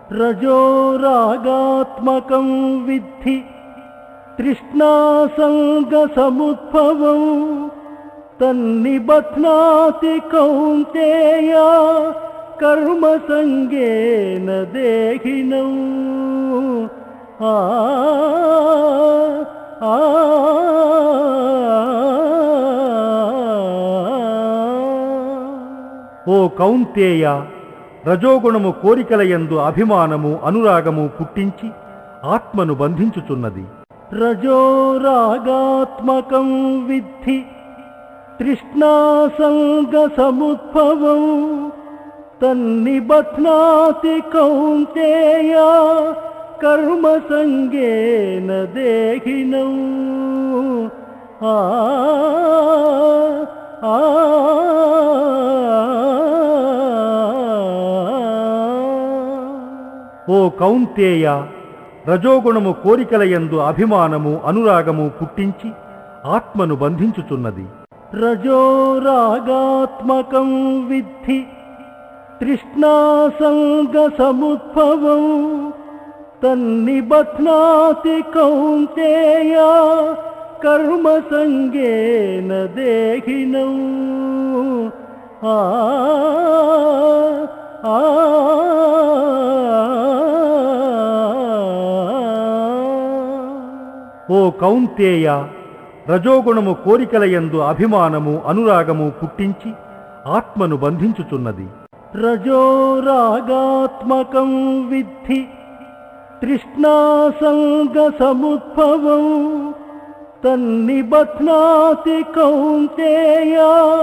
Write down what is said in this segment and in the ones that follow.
రజోరాగాత్మకం విద్ధి తృష్ణాసంగసముద్భవం తన్నిబధ్నాతి కౌంతేయ కర్మసంగేన దేహినం ఆ ఆ ఓ కౌంతేయ రజోగుణము కోరికల యందు అభిమానము అనురాగము పుట్టించి ఆత్మను బంధించుచున్నది రజోరాగాత్మకం విద్ధి తృష్ణాసంగసముద్భవం తన్నిబధ్నాతి కౌంతేయ కర్మసంగేన దేహినం ఆ ఆ ఓ కౌంతేయ రజోగుణము కోరికల యందు అభిమానము అనురాగము పుట్టించి ఆత్మను బంధించుచున్నది రజోరాగాత్మకం విద్ధి తృష్ణాసంగసముద్భవం తన్నిబధ్నాతి కౌంతేయ కర్మసంగేన దేహినం ఆ ఆ ఓ కౌంతేయ రజోగుణము కోరికల యందు అభిమానము అనురాగము పుట్టించి ఆత్మను బంధించుచున్నది రజోరాగాత్మకం విద్ధి తృష్ణాసంగసముద్భవం తన్నిబధ్నాతి కౌంతేయ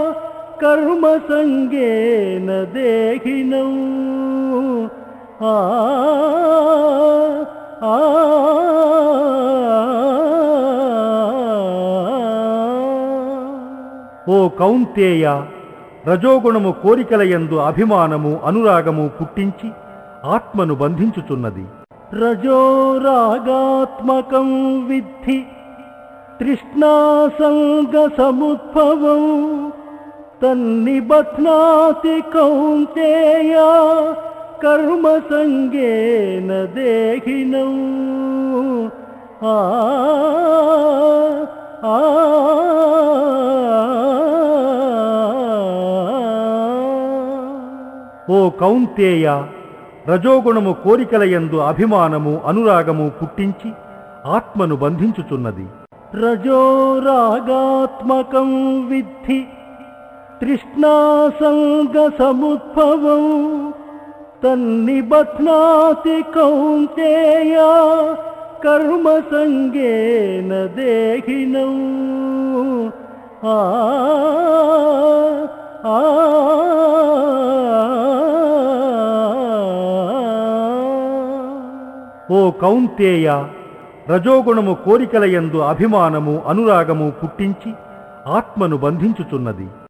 కర్మసంగేన దేహినం ఆ ఆ ఓ కౌంతేయ రజోగుణము కోరికల యందు అభిమానము అనురాగము పుట్టించి ఆత్మను బంధించుచున్నది రజోరాగాత్మకం విద్ధి తృష్ణాసంగసముద్భవం తన్నిబధ్నాతి కౌంతేయ కర్మసంగేన దేహినం ఆ ఆ ఓ కౌంతేయ రజోగుణము కోరికల యందు అభిమానము అనురాగము పుట్టించి ఆత్మను బంధించుచున్నది రజోరాగాత్మకం విద్ధి తృష్ణాసంగసముద్భవం తన్నిబధ్నాతి కౌంతేయ కర్మసంగేన దేహినం ఆ ఆ ఓ కౌంతేయ రజోగుణము కోరికల యందు అభిమానము అనురాగము పుట్టించి ఆత్మను బంధించుచున్నది